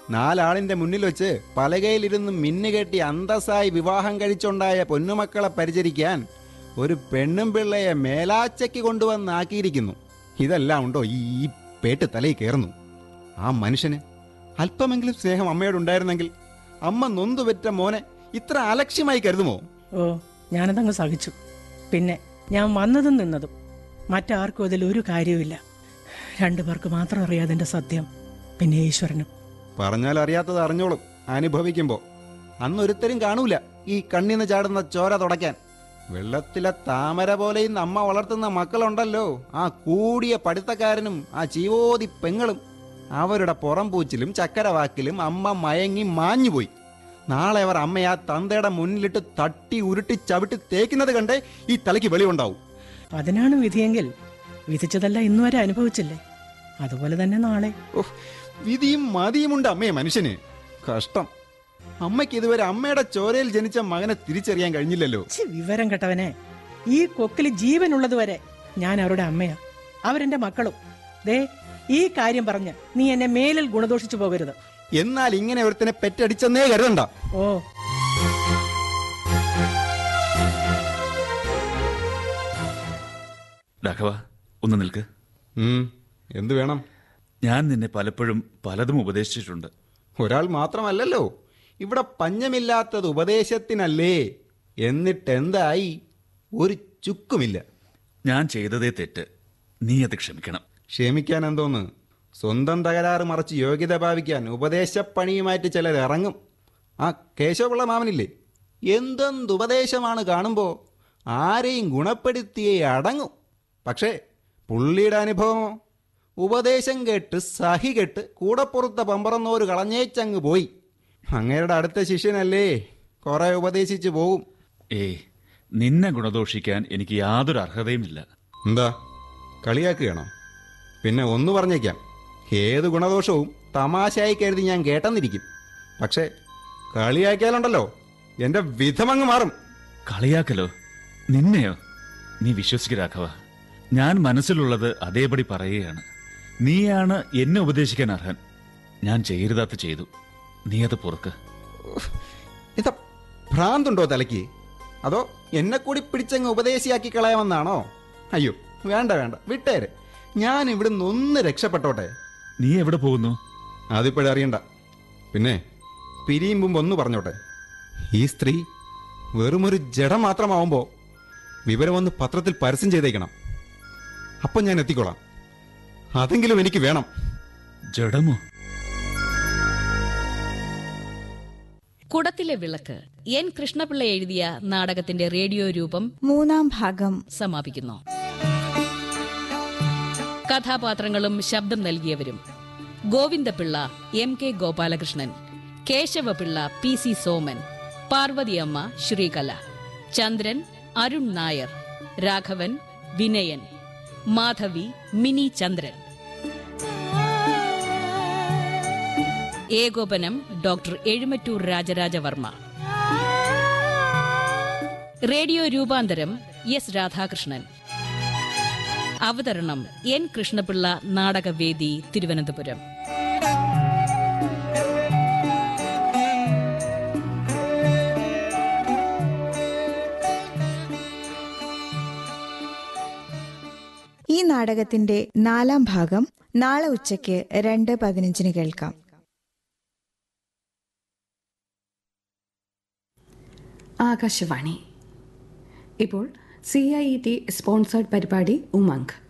നാലാളിന്റെ മുന്നിൽ വെച്ച് പലകയിലിരുന്ന് മിന്നുകെട്ടി അന്തസ്സായി വിവാഹം കഴിച്ചുണ്ടായ പൊന്നുമക്കളെ പരിചരിക്കാൻ ഒരു പെണ്ണും പിള്ളയെ മേലാച്ചയ്ക്ക് കൊണ്ടുവന്നാക്കിയിരിക്കുന്നു ഇതെല്ലാം ഉണ്ടോ ഈ ഈ പേട്ട് തലയിൽ കയറുന്നു ആ മനുഷ്യന് അല്പമെങ്കിലും സ്നേഹം അമ്മയോടുണ്ടായിരുന്നെങ്കിൽ അമ്മ നൊന്തുപെറ്റ മോനെ ഇത്ര അലക്ഷ്യമായി കരുതുമോ ഓ ഞാനതങ്ങ് സഹിച്ചു പിന്നെ ഞാൻ വന്നതും നിന്നതും മറ്റാർക്കും അതിൽ ഒരു കാര്യവുമില്ല രണ്ടു പേർക്ക് മാത്രം അറിയാതിൻ്റെ സത്യം പിന്നെ ഈശ്വരനും പറഞ്ഞാൽ അറിയാത്തത് അറിഞ്ഞോളും അനുഭവിക്കുമ്പോ അന്നൊരുത്തരും കാണൂല ഈ കണ്ണിന്ന് ചാടുന്ന ചോര തുടയ്ക്കാൻ വെള്ളത്തിലെ താമര പോലെയും അമ്മ വളർത്തുന്ന മക്കളുണ്ടല്ലോ ആ കൂടിയ പഠിത്തക്കാരനും ആ ചീവോതി പെങ്ങളും അവരുടെ പുറം പൂച്ചിലും ചക്കരവാക്കിലും അമ്മ മയങ്ങി മാഞ്ഞുപോയി നാളെ അവർ അമ്മയെ ആ തന്തയുടെ മുന്നിലിട്ട് തട്ടി ഉരുട്ടി ചവിട്ടി തേക്കുന്നത് കണ്ടേ ഈ തലയ്ക്ക് വെളിവുണ്ടാവും അതിനാണ് വിധിയെങ്കിൽ വിധിച്ചതല്ല ഇന്നുവരെ അനുഭവിച്ചില്ലേ അതുപോലെ തന്നെ നാളെ ഓഹ്, വിധിയും മതിയുമുണ്ട് അമ്മയെ മനുഷ്യന് കഷ്ടം അമ്മയ്ക്ക് ഇതുവരെ അമ്മയുടെ ചോരയിൽ ജനിച്ച മകനെ തിരിച്ചറിയാൻ കഴിഞ്ഞില്ലല്ലോ ഛി, വിവരം കെട്ടവനെ ഈ കൊക്കിൽ ജീവനുള്ളതുവരെ ഞാൻ അവരുടെ അമ്മയാ അവരെന്റെ മക്കളും ദേ ഈ കാര്യം പറഞ്ഞ് നീ എന്നെ മേലിൽ ഗുണദോഷിച്ചു പോകരുത് എന്നാൽ ഇങ്ങനെ ഒരുത്തനെ പെറ്റടിച്ചെന്നേ കരുതണ്ട ഓ രാഘവ ഒന്ന് നിൽക്ക് ഉം, എന്ത് വേണം ഞാൻ നിന്നെ പലപ്പോഴും പലതും ഉപദേശിച്ചിട്ടുണ്ട് ഒരാൾ മാത്രമല്ലല്ലോ ഇവിടെ പഞ്ഞമില്ലാത്തത് ഉപദേശത്തിനല്ലേ എന്നിട്ടെന്തായി ഒരു ചുക്കുമില്ല ഞാൻ ചെയ്തതേ തെറ്റ് നീ അത് ക്ഷമിക്കണം ക്ഷമിക്കാൻ എന്തോന്ന് സ്വന്തം തകരാറ് മറച്ച് യോഗ്യത ഭാവിക്കാൻ ഉപദേശപ്പണിയുമായിട്ട് ചിലർ ഇറങ്ങും ആ കേശവപിള്ള മാമനില്ലേ എന്തെന്തുപദേശമാണ് കാണുമ്പോൾ ആരെയും ഗുണപ്പെടുത്തിയേ അടങ്ങും പക്ഷേ പുള്ളിയുടെ അനുഭവമോ ഉപദേശം കേട്ട് സഹി കെട്ട് കൂടപ്പുറത്തെ പമ്പറന്നോര് കളഞ്ഞേച്ചങ്ങ് പോയി അങ്ങേരുടെ അടുത്ത ശിഷ്യനല്ലേ കുറെ ഉപദേശിച്ചു പോകും ഏയ് നിന്നെ ഗുണദോഷിക്കാൻ എനിക്ക് യാതൊരു അർഹതയുമില്ല എന്താ കളിയാക്കുകയാണോ പിന്നെ ഒന്ന് പറഞ്ഞേക്കാം ഏത് ഗുണദോഷവും തമാശയായി കരുതി ഞാൻ കേട്ടെന്നിരിക്കും പക്ഷേ കളിയാക്കിയാലുണ്ടല്ലോ എൻ്റെ വിധമങ്ങ് മാറും കളിയാക്കലോ നിന്നെയോ നീ വിശ്വസിക്ക് രാഘവ ഞാൻ മനസ്സിലുള്ളത് അതേപടി പറയുകയാണ് നീയാണ് എന്നെ ഉപദേശിക്കാൻ അർഹൻ ഞാൻ ചെയ്യരുതാത്ത ചെയ്തു നീ അത് പൊറുക്ക് ഇതാ ഭ്രാന്തുണ്ടോ തലയ്ക്ക് അതോ എന്നെ കൂടി പിടിച്ചങ്ങ് ഉപദേശിയാക്കി കളയാമെന്നാണോ അയ്യോ വേണ്ട വേണ്ട വിട്ടേരെ ഞാൻ ഇവിടുന്ന് ഒന്ന് രക്ഷപ്പെട്ടോട്ടെ നീ എവിടെ പോകുന്നു അതിപ്പോഴറിയണ്ട പിന്നെ പിരിയും മുമ്പ് ഒന്ന് പറഞ്ഞോട്ടെ ഈ സ്ത്രീ വെറുമൊരു ജഡം മാത്രമാവുമ്പോൾ വിവരമൊന്ന് പത്രത്തിൽ പരസ്യം ചെയ്തേക്കണം അപ്പം ഞാൻ എത്തിക്കോളാം അതെങ്കിലും എനിക്ക് വേണം ജഡമോ കുടത്തിലെ വിളക്ക് എൻ കൃഷ്ണപിള്ള എഴുതിയ നാടകത്തിന്റെ റേഡിയോ രൂപം മൂന്നാം ഭാഗം സമാപിക്കുന്നു കഥാപാത്രങ്ങളും ശബ്ദം നൽകിയവരും Govindapilla M K Gopalakrishnan Kesavapilla P C Soman Parvathiyamma Sreekala Chandran Arun Nair Raghavan Vinayan Madhavi Mini Chandran ഏകോപനം ഡോക്ടർ എഴുമറ്റൂർ രാജരാജവർമ്മ റേഡിയോ രൂപാന്തരം എസ് രാധാകൃഷ്ണൻ അവതരണം എൻ കൃഷ്ണപിള്ള നാടകവേദി തിരുവനന്തപുരം ഈ നാടകത്തിന്റെ നാലാം ഭാഗം നാളെ ഉച്ചയ്ക്ക് രണ്ട് പതിനഞ്ചിന് കേൾക്കാം ആകാശവാണി ഇപ്പോൾ C I E T sponsored പരിപാടി ഉമംഗ്